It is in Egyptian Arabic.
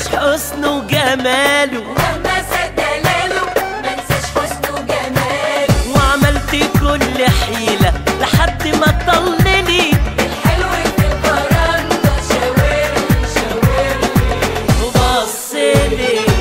حسنه وجماله مهما زاد دلاله ما انساش حسنه وجماله وعملت كل حيلة لحد ما طلني الحلو في البرندة شاورلي شاورلي وبصلي